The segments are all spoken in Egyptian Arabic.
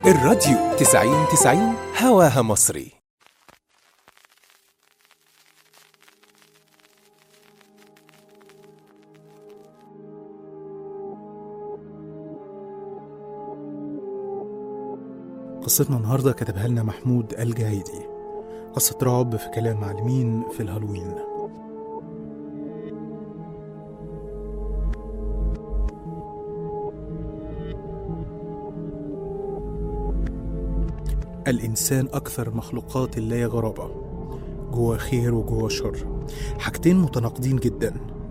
الراديو 90 90 هواها مصري قصتنا النهارده كتبها لنا محمود الجايدي قصة رعب في كلام معلمين في الهالوين الإنسان أكثر مخلوقات الله غرابة جوه خير وجوه شر حاجتين متناقضين جدا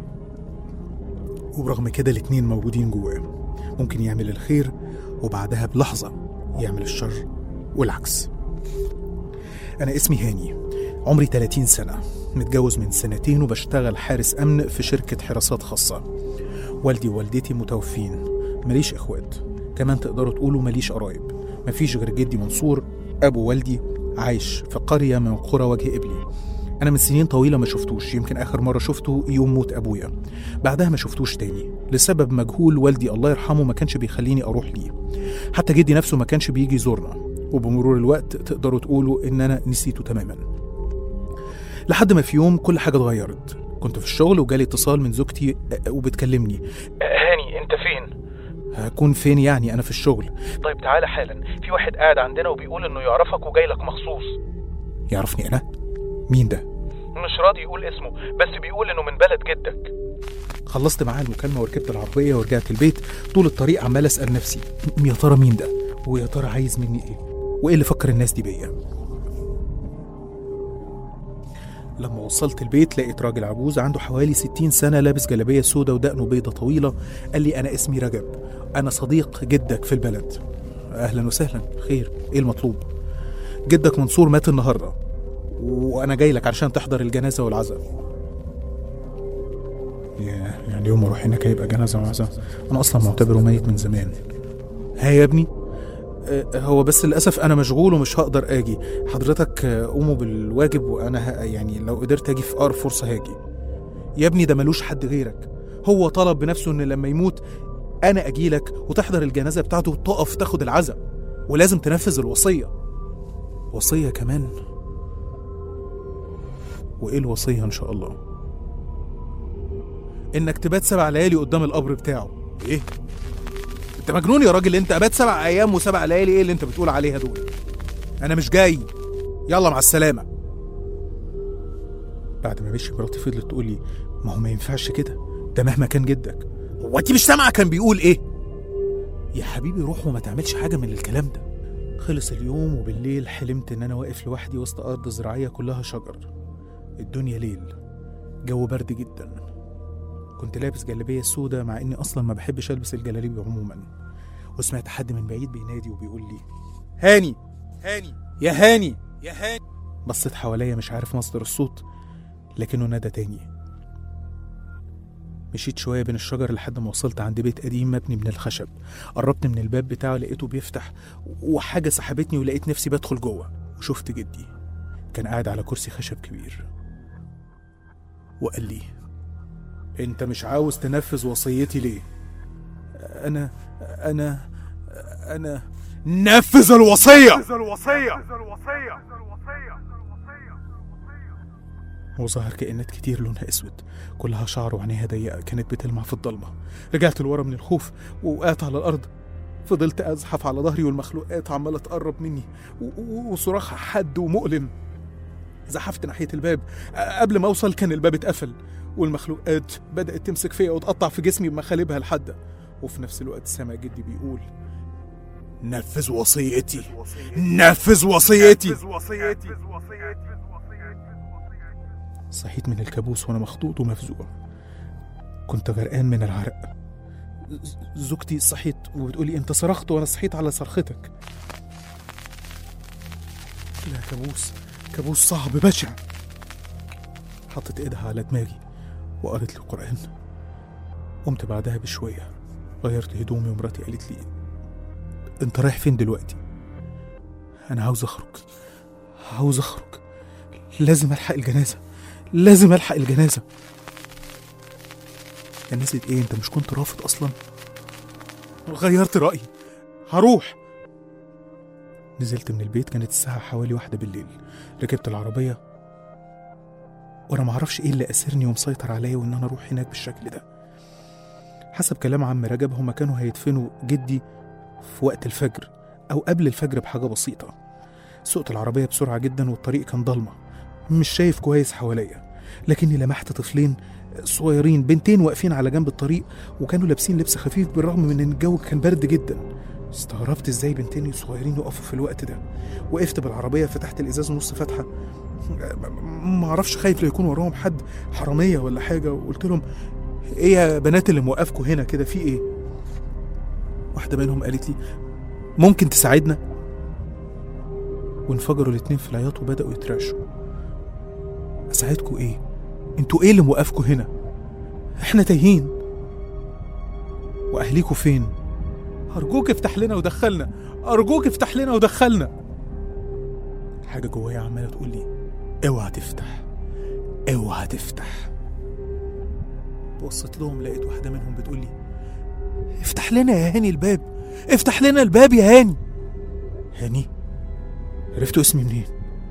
وبرغم كده الاتنين موجودين جواه ممكن يعمل الخير وبعدها بلحظة يعمل الشر والعكس أنا اسمي هاني عمري 30 سنة متجوز من سنتين وبشتغل حارس أمن في شركة حراسات خاصة والدي ووالدتي متوفين ماليش إخوات كمان تقدروا تقولوا ماليش قرايب مفيش غير جدي منصور أبو والدي عايش في قرية من قرى وجه إبلي أنا من سنين طويلة ما شفتوش يمكن آخر مرة شفته يوم موت أبويا بعدها ما شفتوش تاني لسبب مجهول والدي الله يرحمه ما كانش بيخليني أروح ليه حتى جدي نفسه ما كانش بيجي يزورنا وبمرور الوقت تقدروا تقولوا إن أنا نسيته تماما لحد ما في يوم كل حاجة اتغيرت كنت في الشغل وجالي اتصال من زوجتي أ- وبتكلمني هاني انت فين هكون فين يعني أنا في الشغل طيب تعالى حالا في واحد قاعد عندنا وبيقول انه يعرفك وجاي لك مخصوص يعرفني أنا مين ده مش راضي يقول اسمه بس بيقول انه من بلد جدك خلصت معاه المكالمة وركبت العربية ورجعت البيت طول الطريق عمال أسأل نفسي م- يا ترى مين ده ويا ترى عايز مني إيه وإيه اللي فكر الناس دي بيا لما وصلت البيت لقيت راجل عجوز عنده حوالي 60 سنة لابس جلابية سودة ودقنه بيضة طويلة قال لي أنا اسمي رجب أنا صديق جدك في البلد أهلا وسهلا خير إيه المطلوب جدك منصور مات النهاردة وأنا جاي لك عشان تحضر الجنازة والعزاء ياه يعني يوم ما اروح هناك هيبقى جنازه وعزاء انا اصلا معتبره ميت من زمان ها يا ابني آه، هو بس للاسف انا مشغول ومش هقدر اجي حضرتك آه، قوموا بالواجب وانا ه... يعني لو قدرت اجي في اقرب فرصه هاجي يا ابني ده ملوش حد غيرك هو طلب بنفسه ان لما يموت انا اجي لك وتحضر الجنازه بتاعته وتقف تاخد العزاء ولازم تنفذ الوصيه وصيه كمان وايه الوصيه ان شاء الله انك تبات سبع ليالي قدام القبر بتاعه ايه انت مجنون يا راجل انت ابات سبع ايام وسبع ليالي ايه اللي انت بتقول عليها دول انا مش جاي يلا مع السلامه بعد ما مشي مراتي فضلت تقول لي ما هو ما ينفعش كده ده مهما كان جدك هو انت مش سامعه كان بيقول ايه يا حبيبي روح وما تعملش حاجه من الكلام ده خلص اليوم وبالليل حلمت ان انا واقف لوحدي وسط ارض زراعيه كلها شجر الدنيا ليل جو برد جدا كنت لابس جلابيه سودة مع اني اصلا ما بحبش البس الجلاليب عموما وسمعت حد من بعيد بينادي وبيقول لي هاني هاني يا هاني يا هاني بصيت حواليا مش عارف مصدر الصوت لكنه نادى تاني مشيت شوية بين الشجر لحد ما وصلت عند بيت قديم مبني من الخشب قربت من الباب بتاعه لقيته بيفتح وحاجة سحبتني ولقيت نفسي بدخل جوه وشفت جدي كان قاعد على كرسي خشب كبير وقال لي انت مش عاوز تنفذ وصيتي ليه انا انا انا نفذ الوصيه وظهر كائنات كتير لونها اسود كلها شعر وعينيها ضيقه كانت بتلمع في الضلمه رجعت لورا من الخوف ووقعت على الارض فضلت ازحف على ظهري والمخلوقات عماله تقرب مني و- و- وصراخها حد ومؤلم زحفت ناحيه الباب قبل ما اوصل كان الباب اتقفل والمخلوقات بدأت تمسك فيا وتقطع في جسمي بمخالبها الحادة وفي نفس الوقت سامع جدي بيقول نفذ وصيتي نفذ وصيتي صحيت من الكابوس وانا مخضوض ومفزوع كنت غرقان من العرق ز- زوجتي صحيت وبتقولي انت صرخت وانا صحيت على صرختك لا كابوس كابوس صعب بشع حطت ايدها على دماغي وقرت لي القرآن قمت بعدها بشوية غيرت هدومي ومراتي قالت لي انت رايح فين دلوقتي انا عاوز اخرج عاوز اخرج لازم الحق الجنازة لازم الحق الجنازة جنازة ايه انت مش كنت رافض اصلا غيرت رأيي هروح نزلت من البيت كانت الساعة حوالي واحدة بالليل ركبت العربية وأنا معرفش إيه اللي أسرني ومسيطر عليا وإن أنا أروح هناك بالشكل ده حسب كلام عم رجب هما كانوا هيدفنوا جدي في وقت الفجر أو قبل الفجر بحاجة بسيطة سوقت العربية بسرعة جدا والطريق كان ضلمة مش شايف كويس حواليا لكني لمحت طفلين صغيرين بنتين واقفين على جنب الطريق وكانوا لابسين لبس خفيف بالرغم من ان الجو كان برد جدا استغربت ازاي بنتين صغيرين يقفوا في الوقت ده وقفت بالعربية فتحت الازاز نص فتحة ما اعرفش خايف لا يكون وراهم حد حرامية ولا حاجة وقلت لهم ايه يا بنات اللي موقفكوا هنا كده في ايه واحدة منهم قالت لي ممكن تساعدنا وانفجروا الاتنين في العياط وبدأوا يترعشوا اساعدكوا ايه انتوا ايه اللي موقفكوا هنا احنا تايهين واهليكوا فين ارجوك افتح لنا ودخلنا ارجوك افتح لنا ودخلنا حاجه جوايا عماله تقول لي اوعى تفتح اوعى تفتح بصيت لهم لقيت واحده منهم بتقول لي افتح لنا يا هاني الباب افتح لنا الباب يا هاني هاني عرفتوا اسمي منين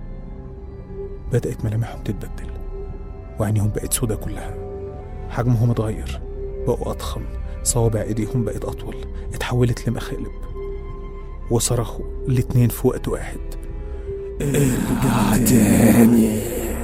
بدأت ملامحهم تتبدل وعينيهم بقت سودا كلها حجمهم اتغير بقوا أضخم صوابع ايديهم بقت أطول اتحولت لمخالب وصرخوا الاتنين في وقت واحد ارجع تاني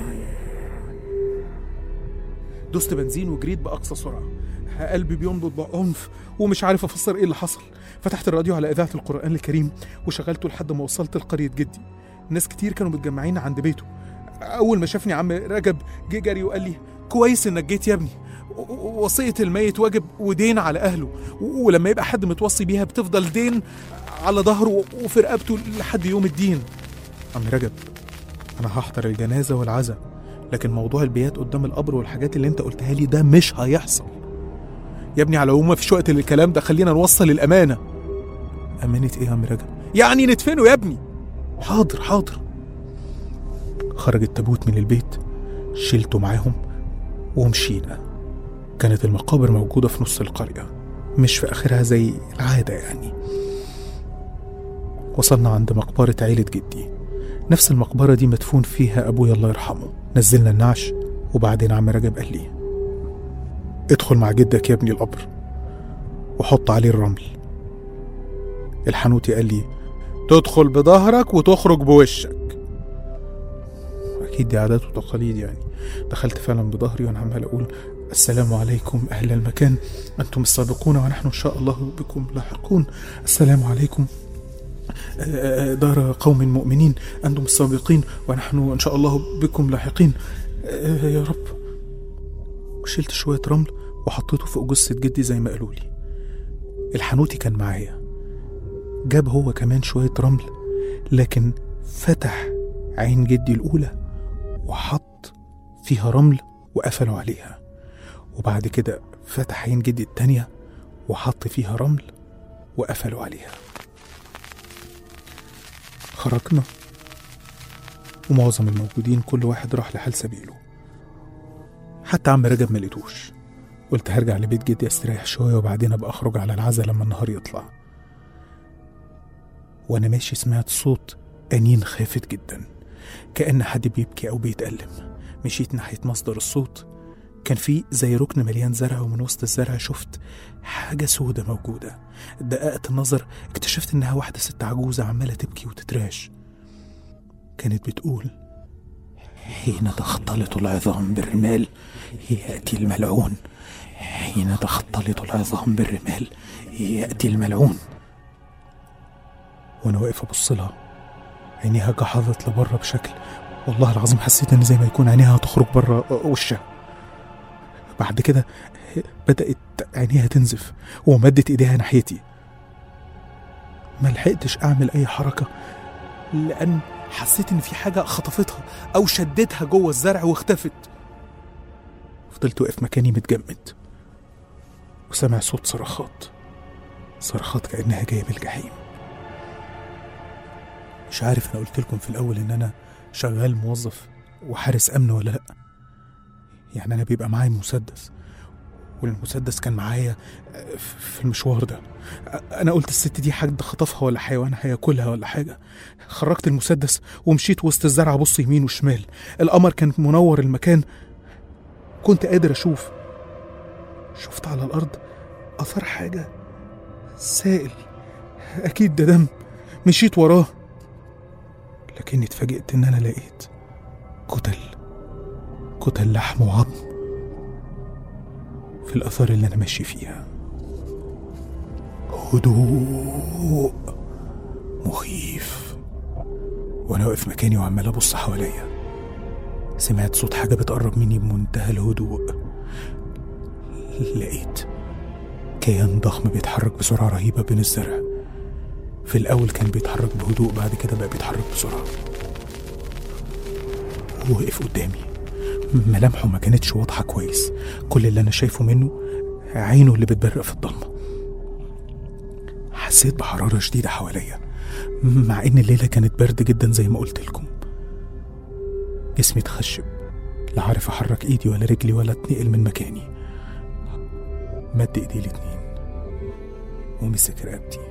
دوست بنزين وجريت بأقصى سرعة قلبي بينبض بعنف ومش عارف أفسر إيه اللي حصل فتحت الراديو على إذاعة القرآن الكريم وشغلته لحد ما وصلت لقرية جدي ناس كتير كانوا متجمعين عند بيته أول ما شافني عم رجب جه جري وقال لي كويس إنك جيت يا ابني و- و- وصية الميت واجب ودين على أهله و- ولما يبقى حد متوصي بيها بتفضل دين على ظهره وفي رقبته لحد يوم الدين عم رجب أنا هحضر الجنازة والعزاء لكن موضوع البيات قدام القبر والحاجات اللي انت قلتها لي ده مش هيحصل يا ابني على العموم مفيش وقت للكلام ده خلينا نوصل الأمانة أمانة إيه يا عم رجب؟ يعني ندفنه يا ابني حاضر حاضر خرج التابوت من البيت شلته معاهم ومشينا كانت المقابر موجودة في نص القرية مش في آخرها زي العادة يعني وصلنا عند مقبرة عيلة جدي نفس المقبرة دي مدفون فيها أبويا الله يرحمه نزلنا النعش وبعدين عم رجب قال لي ادخل مع جدك يا ابني القبر وحط عليه الرمل الحنوتي قال لي تدخل بظهرك وتخرج بوشك أكيد دي عادات وتقاليد يعني دخلت فعلا بظهري وأنا عمال أقول السلام عليكم أهل المكان أنتم السابقون ونحن إن شاء الله بكم لاحقون السلام عليكم آه، آه، دار قوم مؤمنين أنتم السابقين ونحن إن شاء الله بكم لاحقين آه، يا رب شلت شوية رمل وحطيته فوق جثة جدي زي ما قالوا لي الحنوتي كان معايا جاب هو كمان شوية رمل لكن فتح عين جدي الأولى وحط فيها رمل وقفلوا عليها وبعد كده فتح عين جدي التانية وحط فيها رمل وقفلوا عليها خرجنا ومعظم الموجودين كل واحد راح لحال سبيله حتى عم رجب ملقتوش قلت هرجع لبيت جدي استريح شوية وبعدين أبقى أخرج على العزا لما النهار يطلع وأنا ماشي سمعت صوت أنين خافت جدا كأن حد بيبكي أو بيتألم مشيت ناحية مصدر الصوت كان في زي ركن مليان زرع ومن وسط الزرع شفت حاجة سودة موجودة دققت النظر اكتشفت إنها واحدة ست عجوزة عمالة تبكي وتتراش كانت بتقول حين تختلط العظام بالرمال يأتي الملعون حين تختلط العظام بالرمال يأتي الملعون وأنا واقف أبص لها عينيها جحظت لبره بشكل والله العظيم حسيت إن زي ما يكون عينيها هتخرج بره وشها بعد كده بدأت عينيها تنزف ومدت إيديها ناحيتي ما لحقتش أعمل أي حركة لأن حسيت إن في حاجة خطفتها أو شدتها جوه الزرع واختفت فضلت واقف مكاني متجمد وسمع صوت صرخات صرخات كأنها جاية من الجحيم مش عارف أنا قلت لكم في الأول إن أنا شغال موظف وحارس أمن ولا لأ يعني أنا بيبقى معايا مسدس والمسدس كان معايا آه، في المشوار ده آه، انا قلت الست دي حد خطفها ولا حيوان هياكلها ولا حاجه خرجت المسدس ومشيت وسط الزرع ابص يمين وشمال القمر كان منور المكان كنت قادر اشوف شفت على الارض اثر حاجه سائل اكيد ده دم مشيت وراه لكني اتفاجئت ان انا لقيت كتل كتل لحم وعظم في الاثار اللي انا ماشي فيها هدوء مخيف وانا واقف مكاني وعمال ابص حواليا سمعت صوت حاجه بتقرب مني بمنتهى الهدوء لقيت كيان ضخم بيتحرك بسرعه رهيبه بين الزرع في الاول كان بيتحرك بهدوء بعد كده بقى بيتحرك بسرعه وقف قدامي ملامحه ما كانتش واضحه كويس كل اللي انا شايفه منه عينه اللي بتبرق في الضلمه حسيت بحراره شديده حواليا مع ان الليله كانت برد جدا زي ما قلت لكم جسمي اتخشب لا عارف احرك ايدي ولا رجلي ولا اتنقل من مكاني مد ايدي الاتنين ومسك رقبتي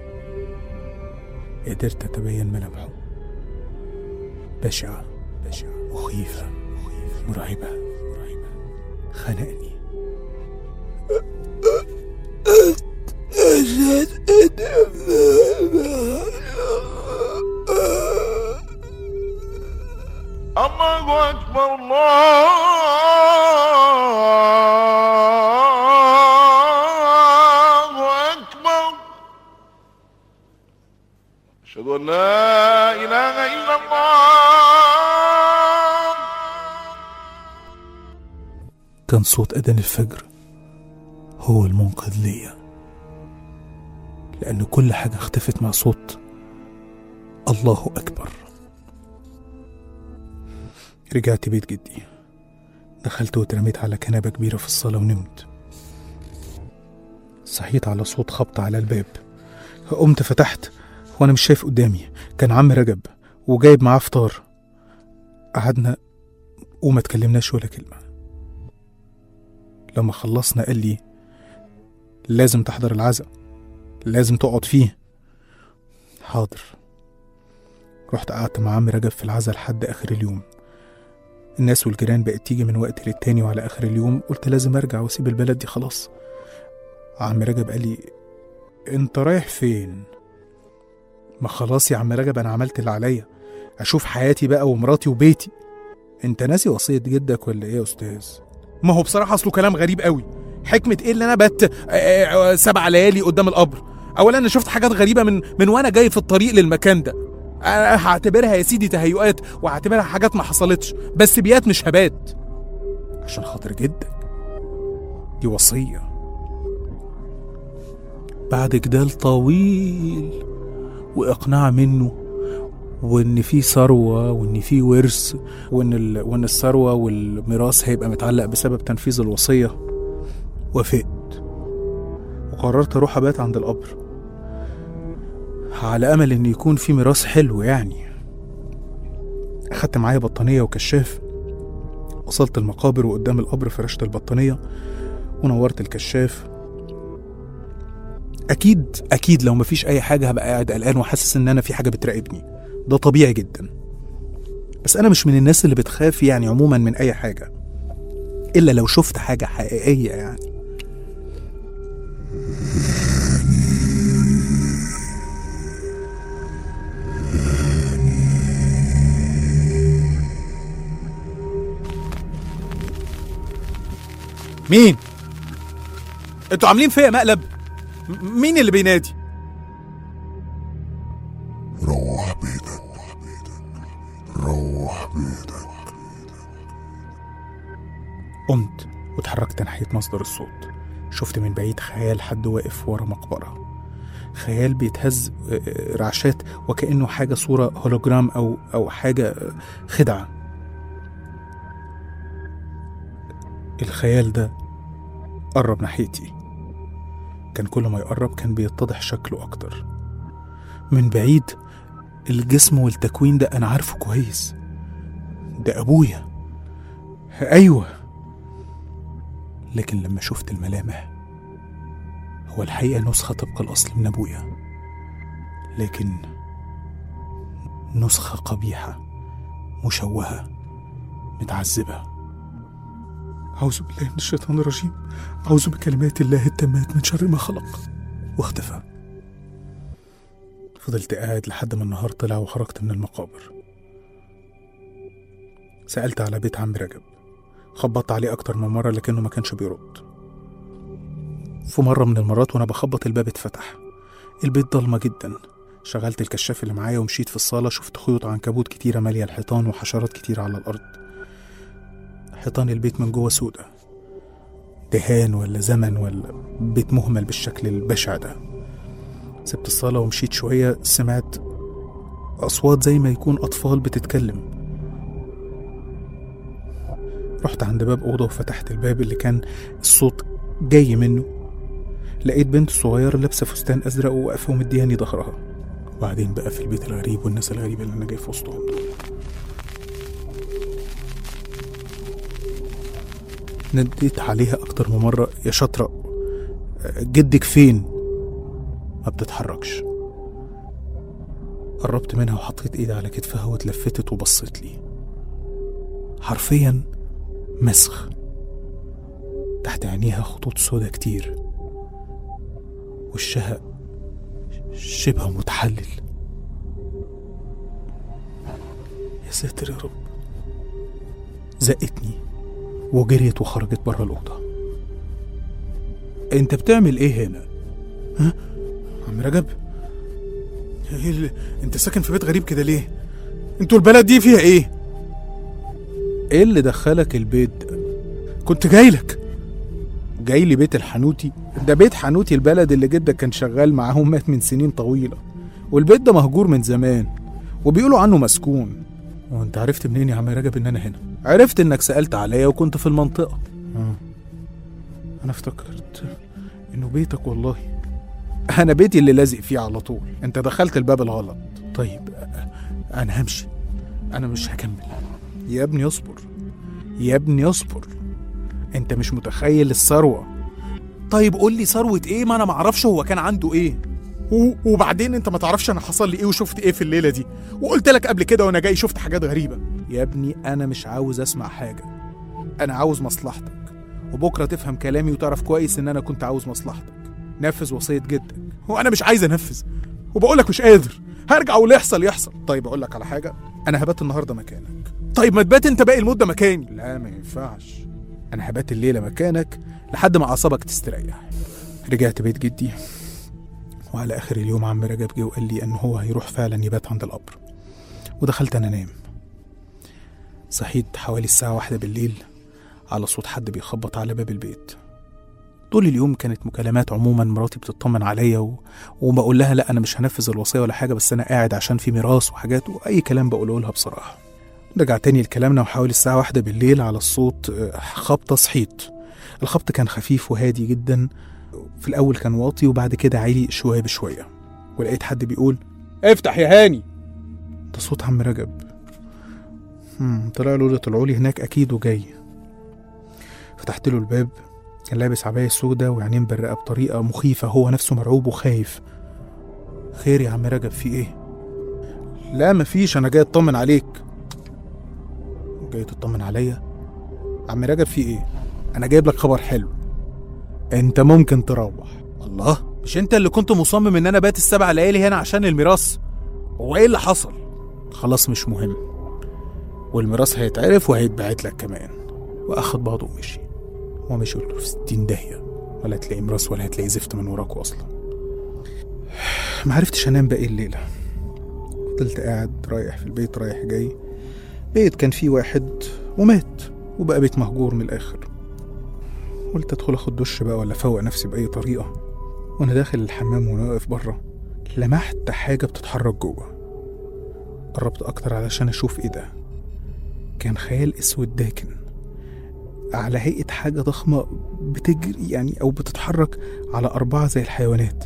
قدرت اتبين ملامحه بشعة بشعة مخيفة مرعبة مرعبة خنقني الله أكبر الله أكبر أشهد أن لا إله إلا الله كان صوت أذان الفجر هو المنقذ ليا لأن كل حاجة اختفت مع صوت الله أكبر رجعت بيت جدي دخلت واترميت على كنبة كبيرة في الصالة ونمت صحيت على صوت خبط على الباب قمت فتحت وانا مش شايف قدامي كان عم رجب وجايب معاه فطار قعدنا وما اتكلمناش ولا كلمة لما خلصنا قال لي لازم تحضر العزاء لازم تقعد فيه حاضر رحت قعدت مع عم رجب في العزاء لحد آخر اليوم الناس والجيران بقت تيجي من وقت للتاني وعلى آخر اليوم قلت لازم أرجع وأسيب البلد دي خلاص عم رجب قال لي أنت رايح فين؟ ما خلاص يا عم رجب أنا عملت اللي عليا أشوف حياتي بقى ومراتي وبيتي أنت ناسي وصية جدك ولا إيه يا أستاذ؟ ما هو بصراحة أصله كلام غريب قوي حكمة إيه اللي أنا بت آه، آه، سبع ليالي قدام القبر أولا أنا شفت حاجات غريبة من من وأنا جاي في الطريق للمكان ده أنا هعتبرها يا سيدي تهيؤات وهعتبرها حاجات ما حصلتش بس بيات مش هبات عشان خاطر جدك دي وصية بعد جدال طويل وإقناع منه وإن في ثروة وإن في ورث وإن ال... وإن الثروة والميراث هيبقى متعلق بسبب تنفيذ الوصية وافقت وقررت أروح أبات عند القبر على أمل إن يكون في ميراث حلو يعني أخدت معايا بطانية وكشاف وصلت المقابر وقدام القبر فرشت البطانية ونورت الكشاف أكيد أكيد لو مفيش أي حاجة هبقى قاعد قلقان وحاسس إن أنا في حاجة بتراقبني ده طبيعي جدا بس أنا مش من الناس اللي بتخاف يعني عموما من أي حاجة إلا لو شفت حاجة حقيقية يعني مين؟ انتوا عاملين فيا مقلب؟ م- مين اللي بينادي؟ روح بيتك روح بيتك قمت واتحركت ناحية مصدر الصوت شفت من بعيد خيال حد واقف ورا مقبرة خيال بيتهز آه، آه، رعشات وكأنه حاجة صورة هولوجرام أو أو حاجة آه، خدعة الخيال ده قرب ناحيتي كان كل ما يقرب كان بيتضح شكله أكتر من بعيد الجسم والتكوين ده أنا عارفه كويس ده أبويا أيوه لكن لما شفت الملامح هو الحقيقة نسخة طبق الأصل من أبويا لكن نسخة قبيحة مشوهة متعذبة أعوذ بالله من الشيطان الرجيم أعوذ بكلمات الله التامات من شر ما خلق واختفى فضلت قاعد لحد ما النهار طلع وخرجت من المقابر سألت على بيت عم رجب خبطت عليه أكتر من مرة لكنه ما كانش بيرد في مرة من المرات وأنا بخبط الباب اتفتح البيت ضلمة جدا شغلت الكشاف اللي معايا ومشيت في الصالة شفت خيوط عنكبوت كتيرة مالية الحيطان وحشرات كتيرة على الأرض حيطان البيت من جوه سودة دهان ولا زمن ولا بيت مهمل بالشكل البشع ده سبت الصالة ومشيت شوية سمعت أصوات زي ما يكون أطفال بتتكلم رحت عند باب أوضة وفتحت الباب اللي كان الصوت جاي منه لقيت بنت صغيرة لابسة فستان أزرق وواقفة ومدياني ظهرها وبعدين بقى في البيت الغريب والناس الغريبة اللي أنا جاي في وسطهم دول نديت عليها أكتر من مرة يا شاطرة جدك فين؟ ما بتتحركش قربت منها وحطيت ايدي على كتفها واتلفتت وبصت لي حرفيا مسخ تحت عينيها خطوط سودا كتير وشها شبه متحلل يا ساتر يا رب زقتني وجريت وخرجت بره الأوضة انت بتعمل ايه هنا؟ ها؟ عم رجب؟ ايه اللي... انت ساكن في بيت غريب كده ليه؟ انتوا البلد دي فيها ايه؟ ايه اللي دخلك البيت ده؟ كنت جاي لك جاي لي بيت الحنوتي ده بيت حنوتي البلد اللي جدك كان شغال معاهم مات من سنين طويلة والبيت ده مهجور من زمان وبيقولوا عنه مسكون وانت عرفت منين يا عم رجب ان انا هنا عرفت انك سألت عليا وكنت في المنطقة آه. انا افتكرت انه بيتك والله انا بيتي اللي لازق فيه على طول انت دخلت الباب الغلط طيب أ- انا همشي انا مش هكمل يا ابني اصبر يا ابني اصبر انت مش متخيل الثروة طيب قول لي ثروة ايه ما انا معرفش هو كان عنده ايه و- وبعدين انت ما تعرفش انا حصل لي ايه وشفت ايه في الليلة دي وقلت لك قبل كده وانا جاي شفت حاجات غريبة يا ابني انا مش عاوز اسمع حاجة انا عاوز مصلحتك وبكرة تفهم كلامي وتعرف كويس ان انا كنت عاوز مصلحتك نفذ وصية جدك وانا مش عايز انفذ وبقولك مش قادر هرجع واللي يحصل يحصل طيب اقول لك على حاجة انا هبات النهاردة مكانك طيب ما تبات انت باقي المدة مكاني لا ما ينفعش انا هبات الليلة مكانك لحد ما اعصابك تستريح رجعت بيت جدي وعلى اخر اليوم عم رجب جه وقال لي ان هو هيروح فعلا يبات عند القبر ودخلت انا انام صحيت حوالي الساعة واحدة بالليل على صوت حد بيخبط على باب البيت طول اليوم كانت مكالمات عموما مراتي بتطمن عليا و... وبقول لها لا انا مش هنفذ الوصيه ولا حاجه بس انا قاعد عشان في ميراث وحاجات واي كلام بقوله لها بصراحه رجع تاني لكلامنا وحوالي الساعه واحدة بالليل على الصوت آه، خبطه صحيت الخبط كان خفيف وهادي جدا في الاول كان واطي وبعد كده عالي شويه بشويه ولقيت حد بيقول افتح يا هاني ده صوت عم رجب مم، طلع له أوضة العلي هناك اكيد وجاي فتحت له الباب كان لابس عباية سودة وعينين برقة بطريقة مخيفة هو نفسه مرعوب وخايف خير يا عم رجب في ايه؟ لا مفيش انا جاي اطمن عليك جاي تطمن عليا؟ عم رجب في ايه؟ انا جايب لك خبر حلو انت ممكن تروح الله مش انت اللي كنت مصمم ان انا بات السبع ليالي هنا عشان الميراث هو ايه اللي حصل خلاص مش مهم والميراث هيتعرف وهيتبعت لك كمان واخد بعضه ومشي ومشي قلت له في ستين داهية ولا هتلاقي مراس ولا هتلاقي زفت من وراكوا أصلا ما عرفتش أنام باقي الليلة فضلت قاعد رايح في البيت رايح جاي بيت كان فيه واحد ومات وبقى بيت مهجور من الآخر قلت أدخل أخد دش بقى ولا أفوق نفسي بأي طريقة وأنا داخل الحمام وأنا واقف بره لمحت حاجة بتتحرك جوه قربت أكتر علشان أشوف إيه ده كان خيال أسود داكن على هيئة حاجة ضخمة بتجري يعني أو بتتحرك على أربعة زي الحيوانات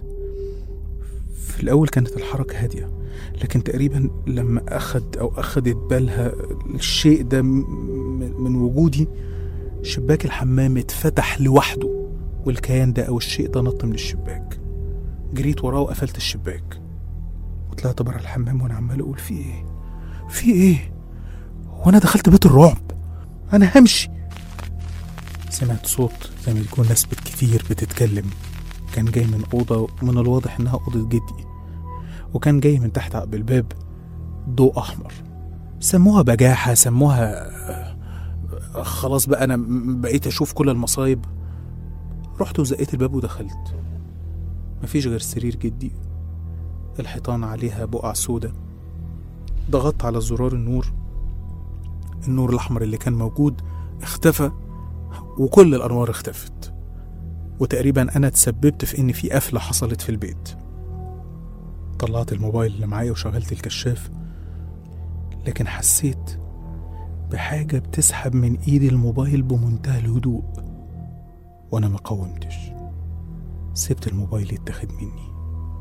في الأول كانت الحركة هادية لكن تقريبا لما أخد أو أخدت بالها الشيء ده م- من وجودي شباك الحمام اتفتح لوحده والكيان ده أو الشيء ده نط من الشباك جريت وراه وقفلت الشباك وطلعت بره الحمام وأنا عمال أقول في إيه في إيه وأنا دخلت بيت الرعب أنا همشي سمعت صوت زي ما يكون ناس كتير بتتكلم كان جاي من أوضة من الواضح إنها أوضة جدي وكان جاي من تحت عقب الباب ضوء أحمر سموها بجاحة سموها آه، خلاص بقى أنا م- بقيت أشوف كل المصايب رحت وزقيت الباب ودخلت مفيش غير سرير جدي الحيطان عليها بقع سودة ضغطت على زرار النور النور الأحمر اللي كان موجود اختفى وكل الأنوار اختفت وتقريبا أنا تسببت في إن في قفلة حصلت في البيت طلعت الموبايل اللي معايا وشغلت الكشاف لكن حسيت بحاجة بتسحب من إيدي الموبايل بمنتهى الهدوء وأنا ما قاومتش سبت الموبايل يتاخد مني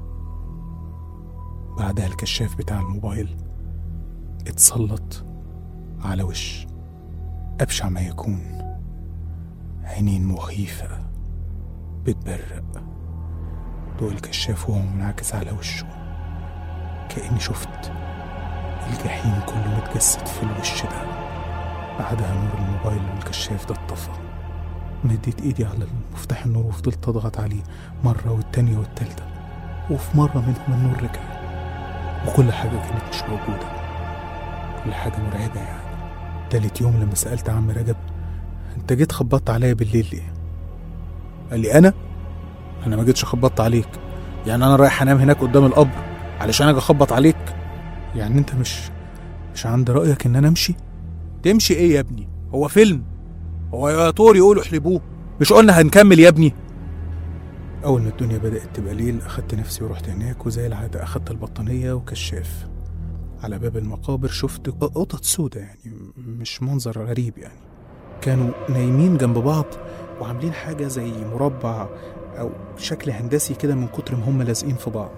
بعدها الكشاف بتاع الموبايل اتسلط على وش أبشع ما يكون عينين مخيفة بتبرق ضوء الكشاف وهو منعكس على وشه كأني شفت الجحيم كله متجسد في الوش ده بعدها نور الموبايل والكشاف ده اتطفى مديت ايدي على مفتاح النور وفضلت اضغط عليه مرة والتانية والتالتة وفي مرة منهم النور رجع وكل حاجة كانت مش موجودة كل حاجة مرعبة يعني تالت يوم لما سألت عم رجب انت جيت خبطت عليا بالليل ليه قال لي انا انا ما جيتش خبطت عليك يعني انا رايح انام هناك قدام القبر علشان اجي اخبط عليك يعني انت مش مش عند رايك ان انا امشي تمشي ايه يا ابني هو فيلم هو يا طور يقولوا احلبوه مش قلنا هنكمل يا ابني اول ما الدنيا بدات تبقى ليل اخدت نفسي ورحت هناك وزي العاده اخدت البطانيه وكشاف على باب المقابر شفت قطط سودة يعني مش منظر غريب يعني كانوا نايمين جنب بعض وعاملين حاجة زي مربع أو شكل هندسي كده من كتر ما هم لازقين في بعض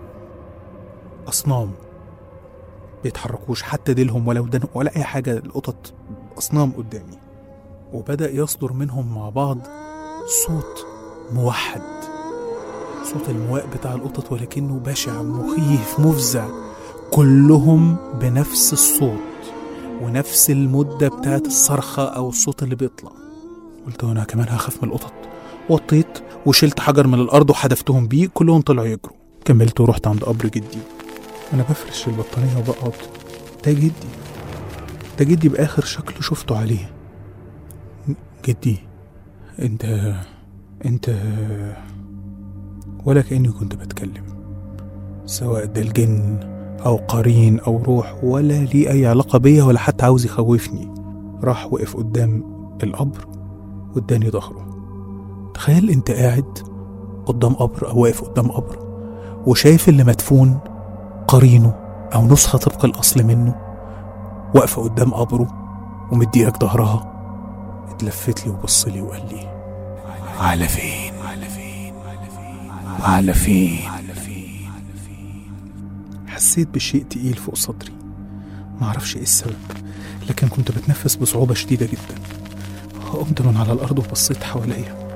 أصنام بيتحركوش حتى ديلهم ولا ودانهم ولا أي حاجة القطط أصنام قدامي وبدأ يصدر منهم مع بعض صوت موحد صوت المواء بتاع القطط ولكنه بشع مخيف مفزع كلهم بنفس الصوت ونفس المدة بتاعت الصرخة أو الصوت اللي بيطلع قلت أنا كمان هخاف من القطط وطيت وشلت حجر من الأرض وحدفتهم بيه كلهم طلعوا يجروا كملت ورحت عند قبر جدي أنا بفرش البطانية وبقعد ده جدي ده جدي بآخر شكل شفته عليه جدي انت انت ولا كأني كنت بتكلم سواء ده الجن أو قرين أو روح ولا ليه أي علاقة بيا ولا حتى عاوز يخوفني راح وقف قدام القبر واداني ظهره تخيل انت قاعد قدام قبر أو واقف قدام قبر وشايف اللي مدفون قرينه أو نسخة طبق الأصل منه واقفة قدام قبره ومديلك ظهرها اتلفت لي وبص لي وقال لي على فين على فين على فين على فين حسيت بشيء تقيل فوق صدري معرفش ايه السبب لكن كنت بتنفس بصعوبة شديدة جدا قمت من على الأرض وبصيت حواليا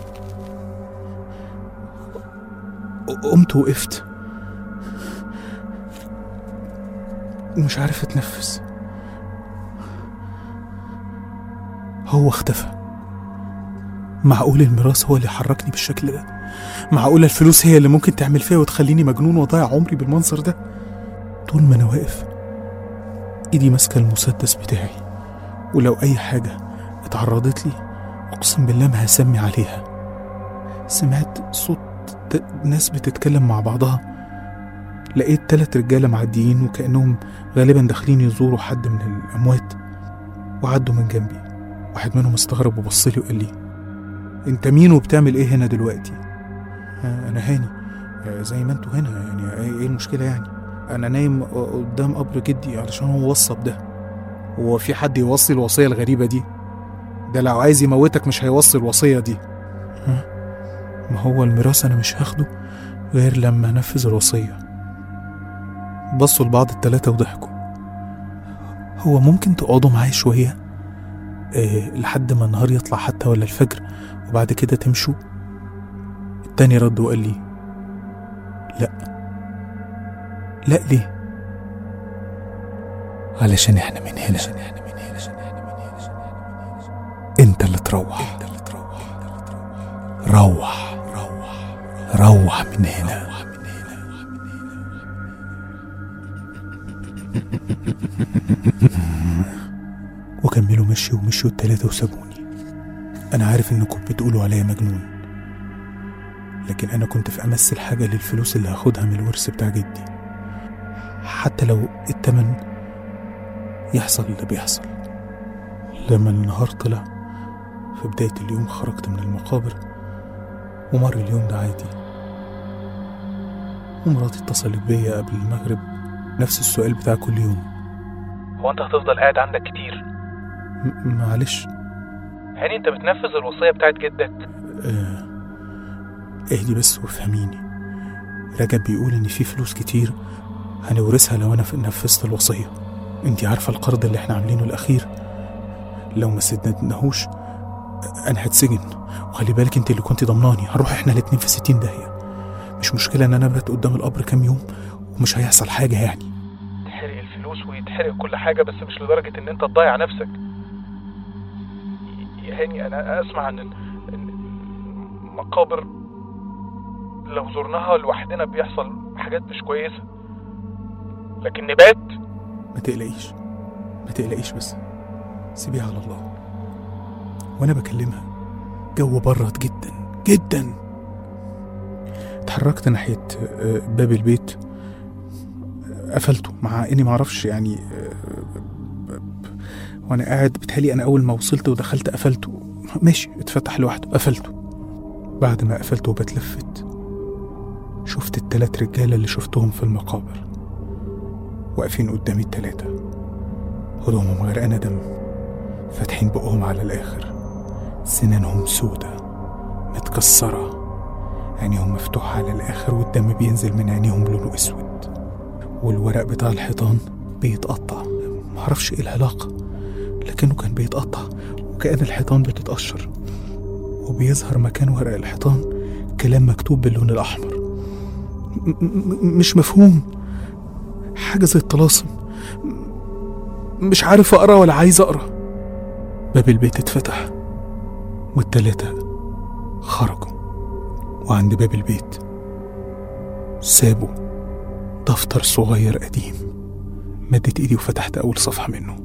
قمت وقفت ومش عارف اتنفس هو اختفى معقول الميراث هو اللي حركني بالشكل ده معقول الفلوس هي اللي ممكن تعمل فيا وتخليني مجنون واضيع عمري بالمنظر ده طول ما انا واقف ايدي ماسكه المسدس بتاعي ولو اي حاجه اتعرضت لي اقسم بالله ما هسمي عليها سمعت صوت ت- ناس بتتكلم مع بعضها لقيت تلات رجالة معديين وكأنهم غالبا داخلين يزوروا حد من الأموات وعدوا من جنبي واحد منهم استغرب وبصلي وقال لي انت مين وبتعمل ايه هنا دلوقتي آه، انا هاني آه، زي ما انتوا هنا يعني ايه إيه المشكلة يعني انا نايم قدام قبر جدي علشان هو وصى بده هو في حد يوصي الوصية الغريبة دي ده لو عايز يموتك مش هيوصي الوصية دي ها؟ ما هو الميراث انا مش هاخده غير لما انفذ الوصية بصوا لبعض التلاتة وضحكوا هو ممكن تقعدوا معايا شوية آه لحد ما النهار يطلع حتى ولا الفجر وبعد كده تمشوا التاني رد وقال لي لا لا ليه علشان احنا من هنا انت اللي تروح روح روح من هنا وكملوا مشي ومشيوا التلاتة وسابوني أنا عارف إنكم بتقولوا عليا مجنون لكن أنا كنت في أمس الحاجة للفلوس اللي هاخدها من الورث بتاع جدي حتى لو التمن يحصل اللي بيحصل لما النهار طلع في بداية اليوم خرجت من المقابر ومر اليوم ده عادي ومراتي اتصلت بيا قبل المغرب نفس السؤال بتاع كل يوم هو انت هتفضل قاعد عندك كتير م- معلش هاني انت بتنفذ الوصيه بتاعت جدك آه، اهدي بس وافهميني رجب بيقول ان في فلوس كتير هنورثها لو انا ف- نفذت الوصيه انتي عارفه القرض اللي احنا عاملينه الاخير لو ما سددناهوش انا هتسجن وخلي بالك انت اللي كنت ضمناني هنروح احنا الاتنين في ستين داهيه مش مشكله ان انا ابات قدام القبر كام يوم ومش هيحصل حاجه يعني تحرق الفلوس ويتحرق كل حاجه بس مش لدرجه ان انت تضيع نفسك يا هاني انا اسمع عن ال- ال- المقابر لو زرناها لوحدنا بيحصل حاجات مش كويسه لكن نبات ما تقلقيش ما تقلقيش بس سيبيها على الله وانا بكلمها جو برد جدا جدا اتحركت ناحية آه، باب البيت قفلته مع اني معرفش يعني آه، وانا قاعد بتهيألي انا اول ما وصلت ودخلت قفلته ماشي اتفتح لوحده قفلته بعد ما قفلته وبتلفت شفت التلات رجالة اللي شفتهم في المقابر واقفين قدامي التلاتة هدومهم غرقانة دم فاتحين بقهم على الآخر سنانهم سودة متكسرة عينيهم مفتوحة على الآخر والدم بينزل من عينيهم لونه أسود والورق بتاع الحيطان بيتقطع معرفش ايه العلاقة لكنه كان بيتقطع وكأن الحيطان بتتقشر وبيظهر مكان ورق الحيطان كلام مكتوب باللون الأحمر م- م- مش مفهوم حاجة زي الطلاسم مش عارف أقرأ ولا عايز أقرأ باب البيت اتفتح والتلاتة خرجوا وعند باب البيت سابوا دفتر صغير قديم مدت ايدي وفتحت أول صفحة منه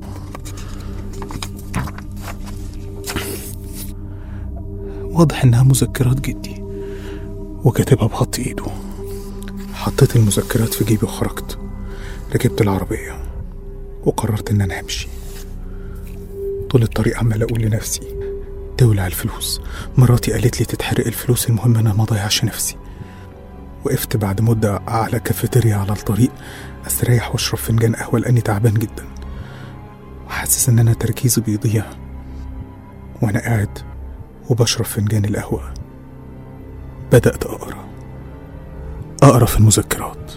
واضح إنها مذكرات جدي وكاتبها بخط إيده حطيت المذكرات في جيبي وخرجت ركبت العربية وقررت إن أنا أمشي طول الطريق عمال أقول لنفسي تولع الفلوس مراتي قالت لي تتحرق الفلوس المهم أنا ما أضيعش نفسي وقفت بعد مدة على كافيتيريا على الطريق أستريح وأشرب فنجان قهوة لأني تعبان جدا وحاسس إن أنا تركيزي بيضيع وأنا قاعد وبشرب فنجان القهوة بدأت أقرأ أقرأ في المذكرات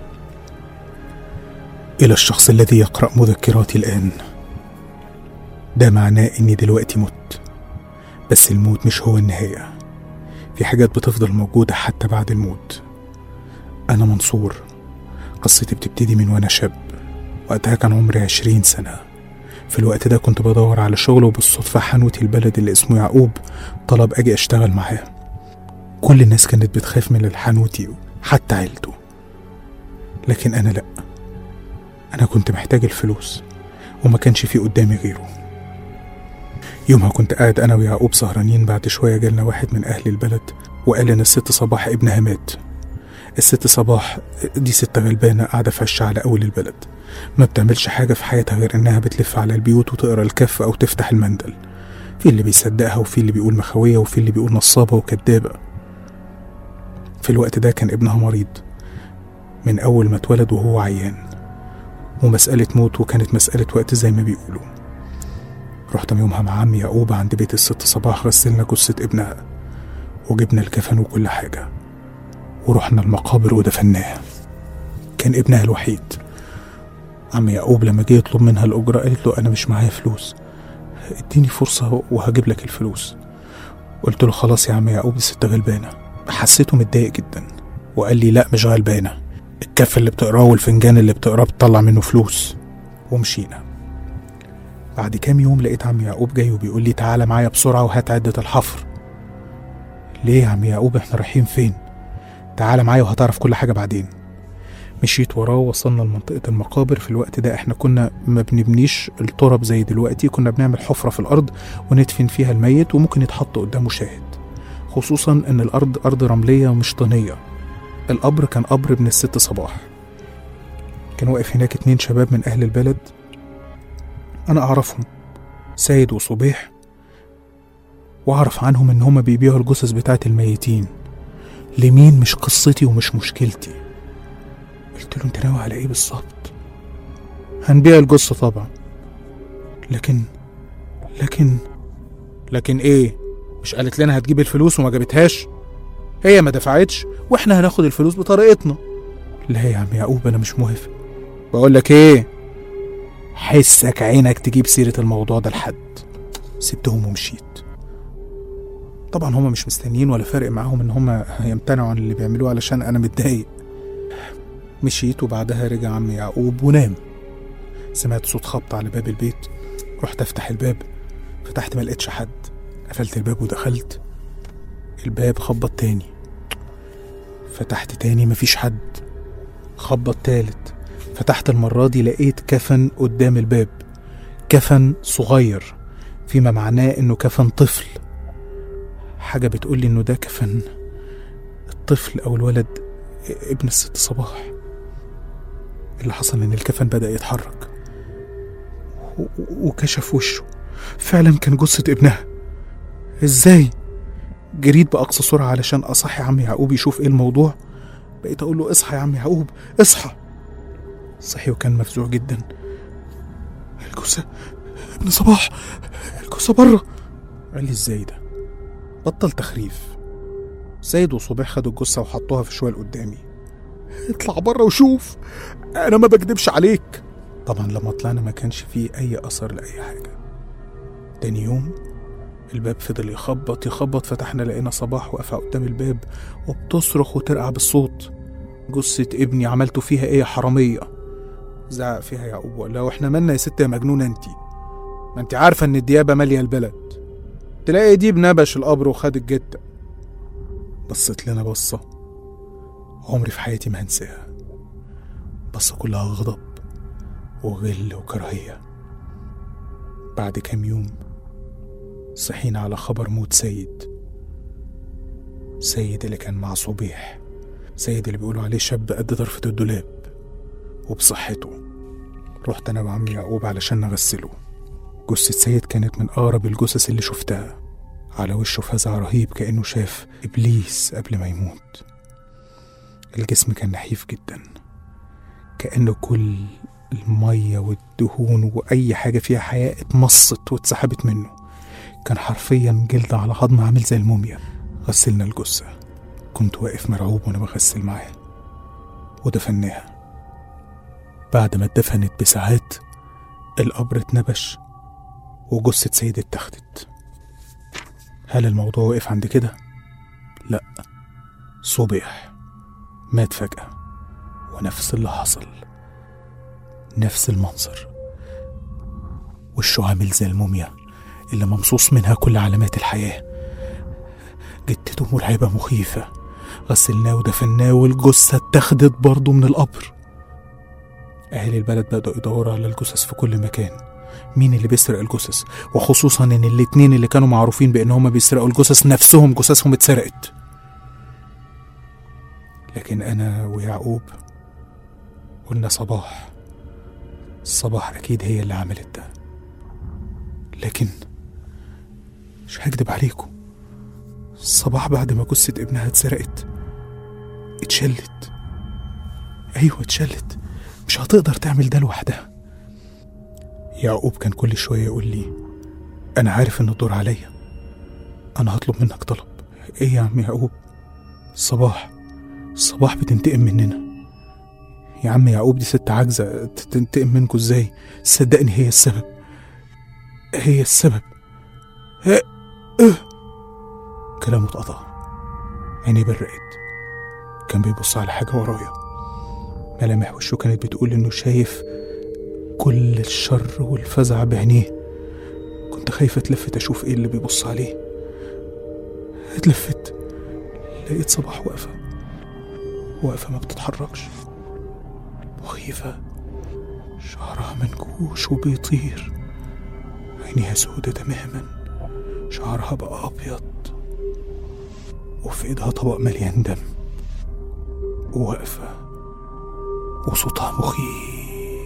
إلى الشخص الذي يقرأ مذكراتي الآن ده معناه إني دلوقتي مت بس الموت مش هو النهاية في حاجات بتفضل موجودة حتى بعد الموت أنا منصور قصتي بتبتدي من وأنا شاب وقتها كان عمري عشرين سنة في الوقت ده كنت بدور على شغل وبالصدفة حنوتي البلد اللي اسمه يعقوب طلب أجي أشتغل معاه كل الناس كانت بتخاف من الحنوتي حتى عيلته لكن أنا لأ أنا كنت محتاج الفلوس وما كانش في قدامي غيره يومها كنت قاعد أنا ويعقوب سهرانين بعد شوية جالنا واحد من أهل البلد وقال إن الست صباح ابنها مات الست صباح دي ست غلبانة قاعدة في عش على أول البلد ما بتعملش حاجة في حياتها غير إنها بتلف على البيوت وتقرا الكف أو تفتح المندل في اللي بيصدقها وفي اللي بيقول مخوية وفي اللي بيقول نصابة وكدابة في الوقت ده كان ابنها مريض من أول ما اتولد وهو عيان ومسألة موت وكانت مسألة وقت زي ما بيقولوا رحت يومها مع عمي يعقوب عند بيت الست صباح غسلنا جثة ابنها وجبنا الكفن وكل حاجة ورحنا المقابر ودفناها كان ابنها الوحيد عم يعقوب لما جه يطلب منها الأجرة قالت له أنا مش معايا فلوس اديني فرصة وهجيب لك الفلوس قلت له خلاص يا عم يعقوب دي ست غلبانة حسيته متضايق جدا وقال لي لا مش غلبانة الكف اللي بتقراه والفنجان اللي بتقراه بتطلع منه فلوس ومشينا بعد كام يوم لقيت عم يعقوب جاي وبيقول لي تعالى معايا بسرعة وهات عدة الحفر ليه يا عم يعقوب احنا رايحين فين تعالى معايا وهتعرف كل حاجة بعدين مشيت وراه وصلنا لمنطقة المقابر في الوقت ده احنا كنا ما بنبنيش التراب زي دلوقتي كنا بنعمل حفرة في الأرض وندفن فيها الميت وممكن يتحط قدامه شاهد خصوصا ان الأرض أرض رملية مش طينية القبر كان قبر ابن الست صباح كان واقف هناك اتنين شباب من أهل البلد أنا أعرفهم سيد وصبيح وأعرف عنهم إن هما بيبيعوا الجثث بتاعت الميتين لمين مش قصتي ومش مشكلتي قلت له انت ناوي على ايه بالظبط هنبيع الجثة طبعا لكن لكن لكن ايه مش قالت لنا هتجيب الفلوس وما جابتهاش هي ما دفعتش واحنا هناخد الفلوس بطريقتنا لا يا عم يعقوب انا مش موافق بقول لك ايه حسك عينك تجيب سيرة الموضوع ده لحد سبتهم ومشيت طبعا هما مش مستنيين ولا فارق معاهم ان هما يمتنعوا عن اللي بيعملوه علشان انا متضايق مشيت وبعدها رجع عم يعقوب ونام سمعت صوت خبط على باب البيت رحت افتح الباب فتحت ما لقيتش حد قفلت الباب ودخلت الباب خبط تاني فتحت تاني مفيش حد خبط تالت فتحت المرة دي لقيت كفن قدام الباب كفن صغير فيما معناه انه كفن طفل حاجة بتقولي انه ده كفن الطفل او الولد ابن الست صباح اللي حصل ان الكفن بدأ يتحرك و- و- وكشف وشه فعلا كان جثة ابنها ازاي جريت بأقصى سرعة علشان أصحي عم يعقوب يشوف ايه الموضوع بقيت أقول له اصحى يا عم يعقوب اصحى صحي وكان مفزوع جدا الجثة ابن صباح الجثة بره قال لي ازاي ده بطل تخريف سيد وصبيح خدوا الجثة وحطوها في شوال قدامي اطلع بره وشوف انا ما بكدبش عليك طبعا لما طلعنا ما كانش فيه اي اثر لاي حاجة تاني يوم الباب فضل يخبط يخبط فتحنا لقينا صباح واقفة قدام الباب وبتصرخ وترقع بالصوت جثة ابني عملتوا فيها ايه يا حرامية زعق فيها يعقوب وقال لها واحنا مالنا يا ست يا مجنونة انتي ما انت عارفة ان الديابة مالية البلد تلاقي دي بنبش القبر وخد الجتة بصت لنا بصة عمري في حياتي ما هنساها بصة كلها غضب وغل وكراهية بعد كام يوم صحينا على خبر موت سيد سيد اللي كان مع صبيح سيد اللي بيقولوا عليه شاب قد ضرفة الدولاب وبصحته رحت انا وعمي يعقوب علشان نغسله جثة سيد كانت من أقرب الجثث اللي شفتها على وشه فزع رهيب كأنه شاف إبليس قبل ما يموت الجسم كان نحيف جدا كأنه كل المية والدهون وأي حاجة فيها حياة اتمصت واتسحبت منه كان حرفيا جلد على عظم عامل زي الموميا غسلنا الجثة كنت واقف مرعوب وأنا بغسل معاه ودفناها بعد ما اتدفنت بساعات القبر اتنبش وجثة سيد اتاخدت هل الموضوع وقف عند كده؟ لا صبح مات فجأة ونفس اللي حصل نفس المنظر وشه عامل زي الموميا اللي ممصوص منها كل علامات الحياة جتته مرعبة مخيفة غسلناه ودفناه والجثة اتاخدت برضه من القبر أهل البلد بدأوا يدوروا على الجثث في كل مكان مين اللي بيسرق الجثث وخصوصا ان الاتنين اللي كانوا معروفين بان هما بيسرقوا الجثث نفسهم جثثهم اتسرقت لكن انا ويعقوب قلنا صباح صباح اكيد هي اللي عملت ده لكن مش هكدب عليكم صباح بعد ما جثة ابنها اتسرقت اتشلت ايوه اتشلت مش هتقدر تعمل ده لوحدها يعقوب كان كل شوية يقول لي أنا عارف إن الدور عليا أنا هطلب منك طلب إيه يا عم يعقوب صباح صباح بتنتقم مننا يا عم يعقوب دي ست عاجزة ت- تنتقم منكوا إزاي صدقني هي السبب هي السبب ه- اه كلامه اتقطع عينيه برقت كان بيبص على حاجة ورايا ملامح وشه كانت بتقول إنه شايف كل الشر والفزع بعينيه كنت خايف اتلفت اشوف ايه اللي بيبص عليه اتلفت لقيت صباح واقفة واقفة ما بتتحركش مخيفة شعرها منكوش وبيطير عينيها سودة تماما شعرها بقى أبيض وفي إيدها طبق مليان دم وواقفة وصوتها مخيف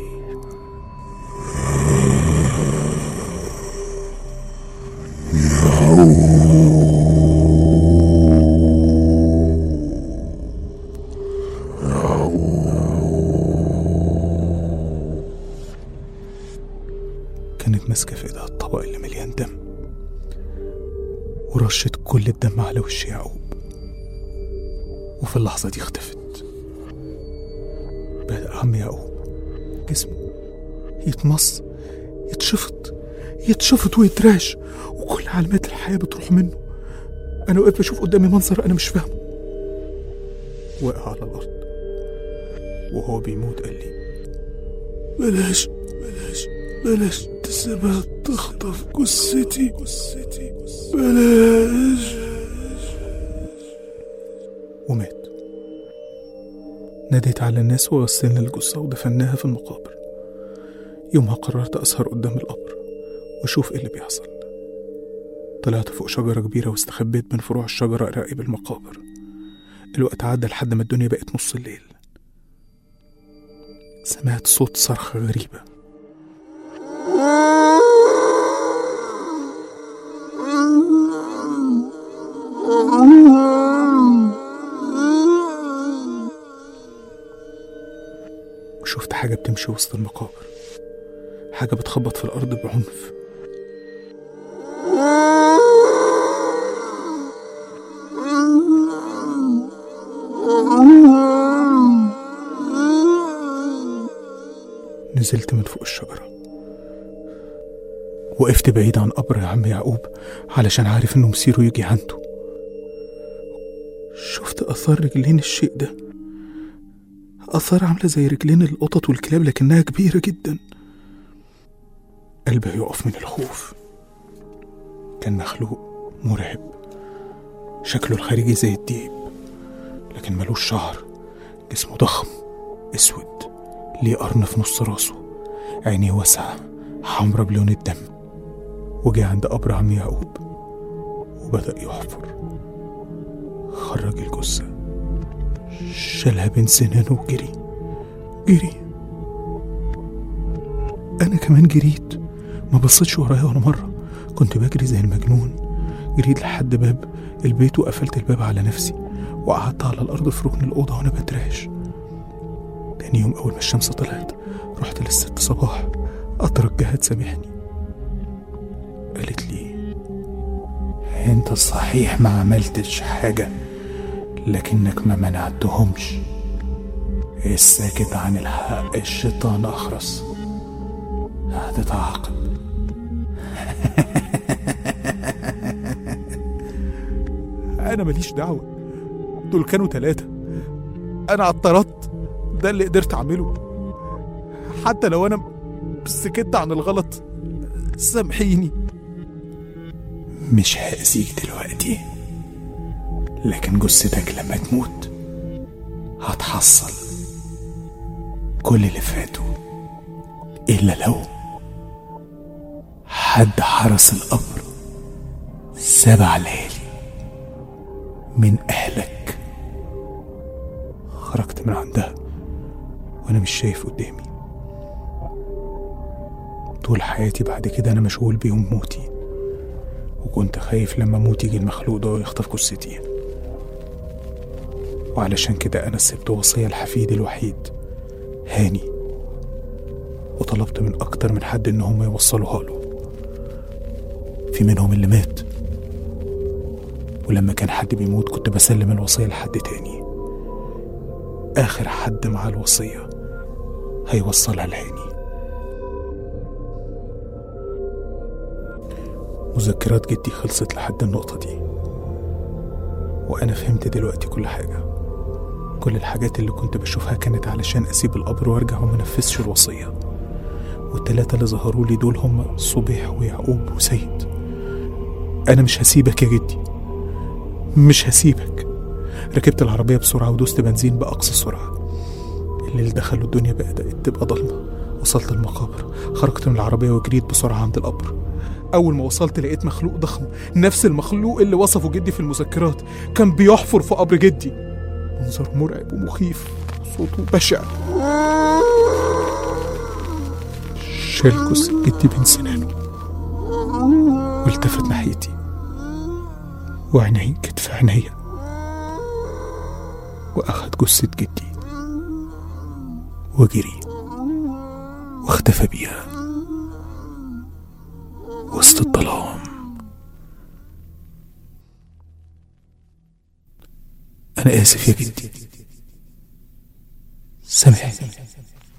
كانت ماسكة في ايدها الطبق اللي مليان دم ورشت كل الدم على وش يعقوب وفي اللحظة دي اختفت بدأ عم يعقوب جسمه يتمص يتشفط يتشفط ويتراش وكل علامات الحياة بتروح منه أنا واقف بشوف قدامي منظر أنا مش فاهمه وقع على الأرض وهو بيموت قال لي بلاش بلاش بلاش تسيبها تخطف جثتي جثتي بلاش ومات ناديت على الناس وغسلنا الجثة ودفناها في المقابر يومها قررت أسهر قدام القبر وأشوف إيه اللي بيحصل طلعت فوق شجرة كبيرة واستخبيت من فروع الشجرة أراقب المقابر الوقت عدى لحد ما الدنيا بقت نص الليل سمعت صوت صرخة غريبة وشفت حاجة بتمشي وسط المقابر حاجة بتخبط في الأرض بعنف نزلت من فوق الشجرة وقفت بعيد عن قبر عم يعقوب علشان عارف انه مصيره يجي عنده شفت اثار رجلين الشيء ده اثار عاملة زي رجلين القطط والكلاب لكنها كبيرة جدا قلبي يقف من الخوف كان مخلوق مرعب شكله الخارجي زي الديب لكن ملوش شعر جسمه ضخم اسود ليه قرن في نص راسه عينيه واسعة حمرا بلون الدم وجه عند قبر عم يعقوب وبدأ يحفر خرج الجثة شالها بين سنانه وجري جري أنا كمان جريت ما بصيتش ورايا ولا مرة كنت بجري زي المجنون جريت لحد باب البيت وقفلت الباب على نفسي وقعدت على الأرض في ركن الأوضة وأنا بتراش تاني يوم أول ما الشمس طلعت رحت للست صباح أترجاها تسامحني قالت لي انت صحيح ما عملتش حاجة لكنك ما منعتهمش الساكت عن الحق الشيطان أخرس هتتعاقب أنا ماليش دعوة دول كانوا تلاتة أنا اعترضت ده اللي قدرت أعمله حتى لو أنا سكت عن الغلط سامحيني مش هأذيك دلوقتي لكن جثتك لما تموت هتحصل كل اللي فاتوا إلا لو حد حرس القبر سبع ليالي من أهلك خرجت من عندها وأنا مش شايف قدامي طول حياتي بعد كده أنا مشغول بيوم موتي وكنت خايف لما موت يجي المخلوق ده ويخطف جثتي وعلشان كده أنا سبت وصية لحفيدي الوحيد هاني وطلبت من أكتر من حد إن هم يوصلوها له في منهم اللي مات ولما كان حد بيموت كنت بسلم الوصية لحد تاني آخر حد مع الوصية هيوصلها لهاني مذكرات جدي خلصت لحد النقطة دي وأنا فهمت دلوقتي كل حاجة كل الحاجات اللي كنت بشوفها كانت علشان أسيب القبر وأرجع ومنفذش الوصية والتلاتة اللي ظهروا لي دول هم صبيح ويعقوب وسيد أنا مش هسيبك يا جدي مش هسيبك ركبت العربية بسرعة ودوست بنزين بأقصى سرعة الليل دخل والدنيا بدأت تبقى ضلمة وصلت المقابر خرجت من العربية وجريت بسرعة عند القبر أول ما وصلت لقيت مخلوق ضخم نفس المخلوق اللي وصفه جدي في المذكرات كان بيحفر في قبر جدي منظر مرعب ومخيف صوته بشع شال جثة جدي بين سنانه والتفت ناحيتي وعينيه كانت في عينيا وأخد جثة جدي وجري واختفى بيها وسط الظلام أنا آسف يا جدي سامحني